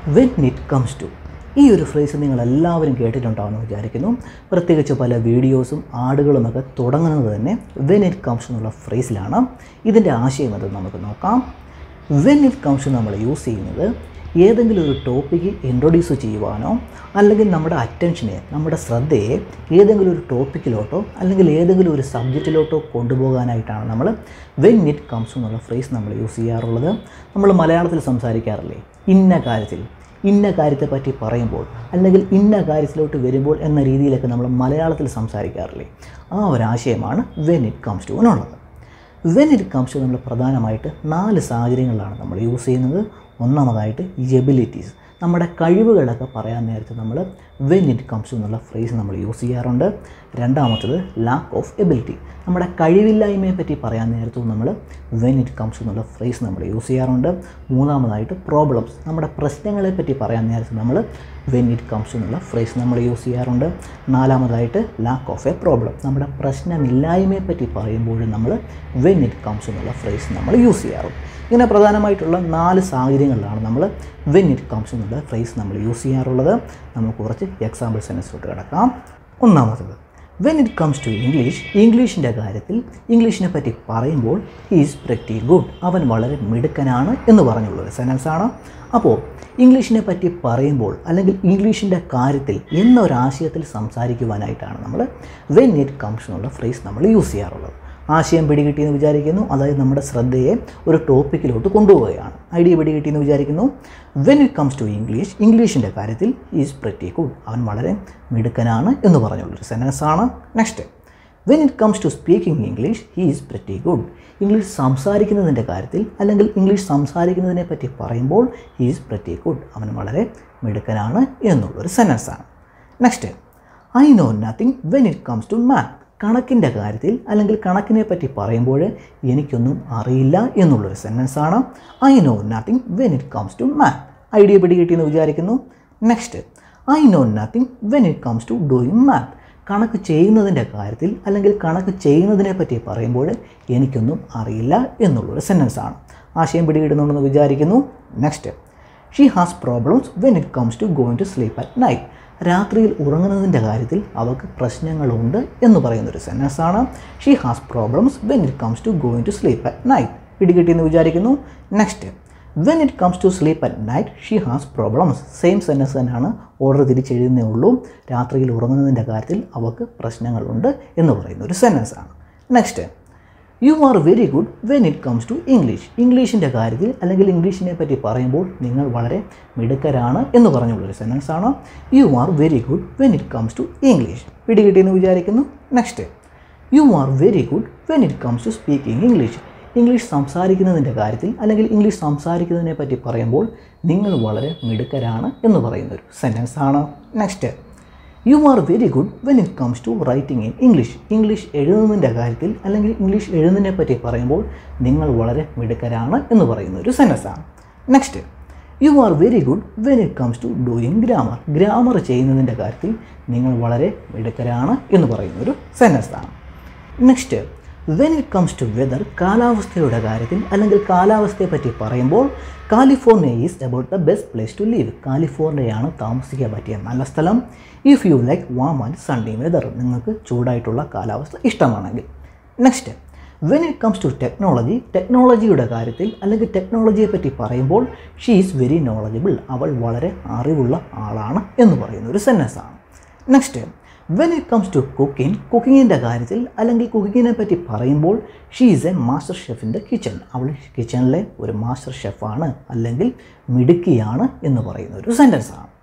when it comes to ഈ ഒരു phrase നിങ്ങൾ എല്ലാവരും കേട്ടിട്ടുണ്ടാവുമെന്ന് വിചാരിക്കുന്നു പ്രത്യേകിച്ച് പല വീഡിയോസും ആടുകളുമൊക്കെ തുടങ്ങുന്നത് തന്നെ വെൻ ഇറ്റ് കംസ് എന്നുള്ള ഫ്രേസിലാണ് ഇതിൻ്റെ ആശയം അത് നമുക്ക് നോക്കാം വെൻ ഇറ്റ് കംസ് നമ്മൾ യൂസ് ചെയ്യുന്നത് ഏതെങ്കിലും ഒരു ടോപ്പിക്ക് ഇൻട്രൊഡ്യൂസ് ചെയ്യുവാനോ അല്ലെങ്കിൽ നമ്മുടെ അറ്റൻഷനെ നമ്മുടെ ശ്രദ്ധയെ ഏതെങ്കിലും ഒരു ടോപ്പിക്കിലോട്ടോ അല്ലെങ്കിൽ ഏതെങ്കിലും ഒരു സബ്ജക്റ്റിലോട്ടോ കൊണ്ടുപോകാനായിട്ടാണ് നമ്മൾ വെൻ ഇറ്റ് കംസ് എന്നുള്ള ഫ്രേസ് നമ്മൾ യൂസ് ചെയ്യാറുള്ളത് നമ്മൾ മലയാളത്തിൽ സംസാരിക്കാറില്ലേ ഇന്ന കാര്യത്തിൽ ഇന്ന കാര്യത്തെ പറ്റി പറയുമ്പോൾ അല്ലെങ്കിൽ ഇന്ന കാര്യത്തിലോട്ട് വരുമ്പോൾ എന്ന രീതിയിലൊക്കെ നമ്മൾ മലയാളത്തിൽ സംസാരിക്കാറില്ലേ ആ ഒരു ആശയമാണ് വെൻ ഇറ്റ് കംസ് ടു എന്നുള്ളത് വെൻ ഇറ്റ് കംസ് ടു നമ്മൾ പ്രധാനമായിട്ട് നാല് സാഹചര്യങ്ങളിലാണ് നമ്മൾ യൂസ് ചെയ്യുന്നത് ഒന്നാമതായിട്ട് എബിലിറ്റീസ് നമ്മുടെ കഴിവുകളൊക്കെ പറയാൻ നേരത്ത് നമ്മൾ വെൻ ഇറ്റ് കംസ് എന്നുള്ള ഫ്രേസ് നമ്മൾ യൂസ് ചെയ്യാറുണ്ട് രണ്ടാമത്തത് ലാക്ക് ഓഫ് എബിലിറ്റി നമ്മുടെ കഴിവില്ലായ്മയെ പറ്റി പറയാൻ നേരത്തും നമ്മൾ വെൻ ഇറ്റ് കംസ് എന്നുള്ള ഫ്രേസ് നമ്മൾ യൂസ് ചെയ്യാറുണ്ട് മൂന്നാമതായിട്ട് പ്രോബ്ലംസ് നമ്മുടെ പ്രശ്നങ്ങളെ പറ്റി പറയാൻ നേരത്ത് നമ്മൾ വെൻ ഇറ്റ് കംസ് എന്നുള്ള ഫ്രേസ് നമ്മൾ യൂസ് ചെയ്യാറുണ്ട് നാലാമതായിട്ട് ലാക്ക് ഓഫ് എ പ്രോബ്ലം നമ്മുടെ പ്രശ്നമില്ലായ്മയെ പറ്റി പറയുമ്പോഴും നമ്മൾ വെൻ ഇറ്റ് കംസ് എന്നുള്ള ഫ്രേസ് നമ്മൾ യൂസ് ചെയ്യാറുണ്ട് ഇങ്ങനെ പ്രധാനമായിട്ടുള്ള നാല് സാഹചര്യങ്ങളിലാണ് നമ്മൾ വെൻ ഇറ്റ് കംസ് എന്നുള്ള ഫ്രേസ് നമ്മൾ യൂസ് ചെയ്യാറുള്ളത് നമുക്ക് കുറച്ച് എക്സാമ്പിൾ സെൻസോട്ട് കിടക്കാം ഒന്നാമത്തത് when it comes to English ഇംഗ്ലീഷിൻ്റെ കാര്യത്തിൽ ഇംഗ്ലീഷിനെ പറ്റി പറയുമ്പോൾ ഈസ് പ്രറ്റി ഗുഡ് അവൻ വളരെ മിടുക്കനാണ് എന്ന് പറഞ്ഞുള്ളൊരു സെൻറ്റൻസാണ് അപ്പോൾ ഇംഗ്ലീഷിനെ പറ്റി പറയുമ്പോൾ അല്ലെങ്കിൽ ഇംഗ്ലീഷിൻ്റെ കാര്യത്തിൽ എന്നൊരാശയത്തിൽ സംസാരിക്കുവാനായിട്ടാണ് നമ്മൾ വെൻ ഇറ്റ് കംസ് എന്നുള്ള ഫ്രേസ് നമ്മൾ യൂസ് ചെയ്യാറുള്ളത് ആശയം പിടികിട്ടിയെന്ന് വിചാരിക്കുന്നു അതായത് നമ്മുടെ ശ്രദ്ധയെ ഒരു ടോപ്പിക്കിലോട്ട് കൊണ്ടുപോവുകയാണ് ഐഡിയ പിടികിട്ടിയെന്ന് വിചാരിക്കുന്നു when it comes to English ഇംഗ്ലീഷിൻ്റെ കാര്യത്തിൽ ഈസ് പ്രറ്റി ഗുഡ് അവൻ വളരെ മിടുക്കനാണ് എന്ന് പറഞ്ഞുള്ളൊരു സെൻറ്റൻസാണ് next when it comes to speaking English he is pretty good English സംസാരിക്കുന്നതിൻ്റെ കാര്യത്തിൽ അല്ലെങ്കിൽ ഇംഗ്ലീഷ് സംസാരിക്കുന്നതിനെ പറ്റി പറയുമ്പോൾ ഹീ ഈസ് പ്രറ്റി ഗുഡ് അവൻ വളരെ മിടുക്കനാണ് എന്നുള്ളൊരു സെൻറ്റൻസാണ് next I know nothing when it comes to math കണക്കിൻ്റെ കാര്യത്തിൽ അല്ലെങ്കിൽ കണക്കിനെ പറ്റി പറയുമ്പോൾ എനിക്കൊന്നും അറിയില്ല എന്നുള്ളൊരു സെൻറ്റൻസാണ് I know nothing when it comes to math idea പിടികിട്ടിയെന്ന് വിചാരിക്കുന്നു next I know nothing when it comes to doing math കണക്ക് ചെയ്യുന്നതിൻ്റെ കാര്യത്തിൽ അല്ലെങ്കിൽ കണക്ക് ചെയ്യുന്നതിനെ പറ്റി പറയുമ്പോൾ എനിക്കൊന്നും അറിയില്ല എന്നുള്ളൊരു സെൻറ്റൻസാണ് ആശയം പിടികിട്ടുന്നുണ്ടെന്ന് വിചാരിക്കുന്നു next she has problems when it comes to going to sleep at night രാത്രിയിൽ ഉറങ്ങുന്നതിൻ്റെ കാര്യത്തിൽ അവൾക്ക് പ്രശ്നങ്ങളുണ്ട് എന്ന് പറയുന്നൊരു സെൻറ്റൻസാണ് she has problems when it comes to going to sleep at night പിടികിട്ടിയെന്ന് വിചാരിക്കുന്നു next when it comes to sleep at night she has problems same sentence തന്നെയാണ് ഓർഡർ തിരിച്ചെഴുതുന്നേ ഉള്ളൂ രാത്രിയിൽ ഉറങ്ങുന്നതിൻ്റെ കാര്യത്തിൽ അവൾക്ക് പ്രശ്നങ്ങളുണ്ട് എന്ന് പറയുന്ന ഒരു സെൻറ്റൻസാണ് next you are very good when it comes to English ഇംഗ്ലീഷിൻ്റെ കാര്യത്തിൽ അല്ലെങ്കിൽ ഇംഗ്ലീഷിനെ പറ്റി പറയുമ്പോൾ നിങ്ങൾ വളരെ മിടുക്കരാണ് എന്ന് പറഞ്ഞുള്ളൊരു സെൻറ്റൻസ് ആണ് you are very good when it comes to English പിടികിട്ടിയെന്ന് വിചാരിക്കുന്നു next you are very good when it comes to speaking English English സംസാരിക്കുന്നതിൻ്റെ കാര്യത്തിൽ അല്ലെങ്കിൽ ഇംഗ്ലീഷ് സംസാരിക്കുന്നതിനെ പറ്റി പറയുമ്പോൾ നിങ്ങൾ വളരെ മിടുക്കരാണ് എന്ന് പറയുന്നൊരു സെൻറ്റൻസ് ആണ് next you are very good when it comes to writing in English English എഴുതുന്നതിൻ്റെ കാര്യത്തിൽ അല്ലെങ്കിൽ ഇംഗ്ലീഷ് എഴുതുന്നതിനെ പറ്റി പറയുമ്പോൾ നിങ്ങൾ വളരെ മിടുക്കരാണ് എന്ന് പറയുന്ന ഒരു സെൻറ്റൻസാണ് next you are very good when it comes to doing grammar grammar ചെയ്യുന്നതിൻ്റെ കാര്യത്തിൽ നിങ്ങൾ വളരെ മിടുക്കരാണ് എന്ന് പറയുന്ന ഒരു സെൻറ്റൻസാണ് next when it comes to weather കാലാവസ്ഥയുടെ കാര്യത്തിൽ അല്ലെങ്കിൽ കാലാവസ്ഥയെ പറ്റി പറയുമ്പോൾ California is about the best place to live കാലിഫോർണിയയാണ് താമസിക്കാൻ പറ്റിയ നല്ല സ്ഥലം if you like warm and sunny weather നിങ്ങൾക്ക് ചൂടായിട്ടുള്ള കാലാവസ്ഥ ഇഷ്ടമാണെങ്കിൽ next when it comes to technology ടെക്നോളജിയുടെ കാര്യത്തിൽ അല്ലെങ്കിൽ ടെക്നോളജിയെ പറ്റി പറയുമ്പോൾ ഷീ ഈസ് വെരി നോളജബിൾ അവൾ വളരെ അറിവുള്ള ആളാണ് എന്ന് പറയുന്ന ഒരു സെൻറ്റൻസാണ് next when it comes to cooking കുക്കിങ്ങിൻ്റെ കാര്യത്തിൽ അല്ലെങ്കിൽ കുക്കിങ്ങിനെ പറ്റി പറയുമ്പോൾ she is a master chef in the kitchen അവൾ കിച്ചണിലെ ഒരു മാസ്റ്റർ ഷെഫാണ് അല്ലെങ്കിൽ മിടുക്കിയാണ് എന്ന് പറയുന്ന ഒരു സെൻറ്റൻസാണ്